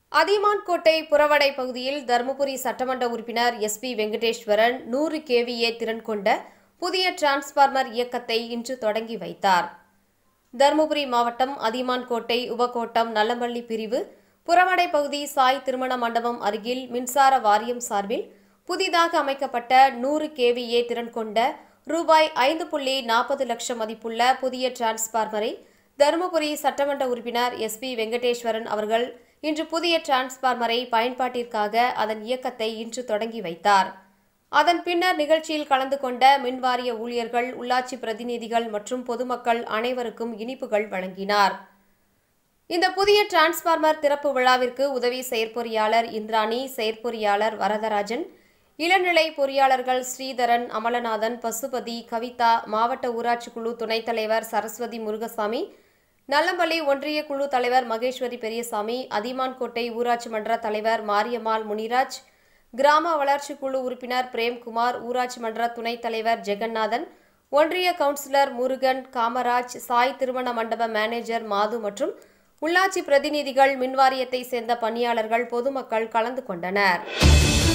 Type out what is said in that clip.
அதியமான்கோட்டை புறவடை பகுதியில் தருமபுரி சட்டமன்ற உறுப்பினர் எஸ் பி வெங்கடேஸ்வரன் நூறு கேவிஏ திறன் கொண்ட புதிய டிரான்ஸ்பார்மர் இயக்கத்தை இன்று தொடங்கி வைத்தார் தருமபுரி மாவட்டம் அதியமான்கோட்டை உபகோட்டம் நல்லமல்லி பிரிவு புறவடை பகுதி சாய் திருமண மண்டபம் அருகில் மின்சார வாரியம் சார்பில் புதிதாக அமைக்கப்பட்ட நூறு கேவிஏ திறன் கொண்ட ரூபாய் ஐந்து புள்ளி நாற்பது லட்சம் மதிப்புள்ள புதிய டிரான்ஸ்பார்மரை தருமபுரி சட்டமன்ற உறுப்பினர் எஸ் பி வெங்கடேஸ்வரன் அவர்கள் இன்று புதிய டிரான்ஸ்பார்மரை பயன்பாட்டிற்காக அதன் இயக்கத்தை இன்று தொடங்கி வைத்தார் அதன் பின்னர் நிகழ்ச்சியில் கலந்து கொண்ட மின்வாரிய ஊழியர்கள் உள்ளாட்சி பிரதிநிதிகள் மற்றும் பொதுமக்கள் அனைவருக்கும் இனிப்புகள் வழங்கினார் இந்த புதிய டிரான்ஸ்பார்மர் திறப்பு விழாவிற்கு உதவி செயற்பொறியாளர் இந்திராணி செயற்பொறியாளர் வரதராஜன் இளநிலை பொறியாளர்கள் ஸ்ரீதரன் அமலநாதன் பசுபதி கவிதா மாவட்ட ஊராட்சி குழு துணைத் தலைவர் சரஸ்வதி முருகசாமி நல்லம்பள்ளி ஒன்றிய குழு தலைவர் மகேஸ்வரி பெரியசாமி அதிமான்கோட்டை ஊராட்சி மன்ற தலைவர் மாரியம்மாள் முனிராஜ் கிராம வளர்ச்சி குழு உறுப்பினர் பிரேம்குமார் ஊராட்சி மன்ற துணைத் தலைவர் ஜெகநாதன் ஒன்றிய கவுன்சிலர் முருகன் காமராஜ் சாய் திருமண மண்டப மேனேஜர் மாது மற்றும் உள்ளாட்சி பிரதிநிதிகள் மின்வாரியத்தை சேர்ந்த பணியாளர்கள் பொதுமக்கள் கலந்து கொண்டனர்